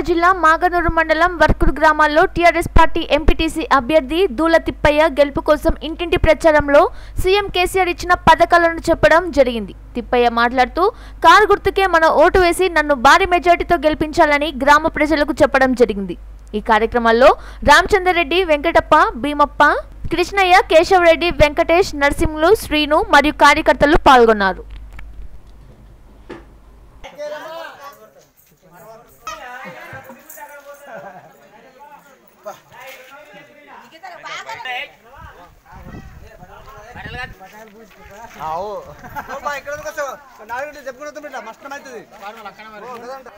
జిల్లా మాగనూరు మండలం వర్కుడు గ్రామాల్లో టీఆర్ఎస్ పార్టీ ఎంపీటీసీ అభ్యర్థి దూల తిప్పయ్య గెలుపు కోసం ఇంటింటి ప్రచారంలో సీఎం కేసీఆర్ ఇచ్చిన పథకాలను చెప్పడం జరిగింది తిప్పయ్య మాట్లాడుతూ కారు గుర్తుకే మన ఓటు వేసి నన్ను భారీ మెజార్టీతో గెలిపించాలని గ్రామ ప్రజలకు చెప్పడం జరిగింది ఈ కార్యక్రమాల్లో రామచంద్రరెడ్డి వెంకటప్ప భీమప్ప కృష్ణయ్య కేశవరెడ్డి వెంకటేష్ నరసింహులు శ్రీను మరియు కార్యకర్తలు పాల్గొన్నారు ఇక్కడ చెప్పుకుంటుంది మష్టం అవుతుంది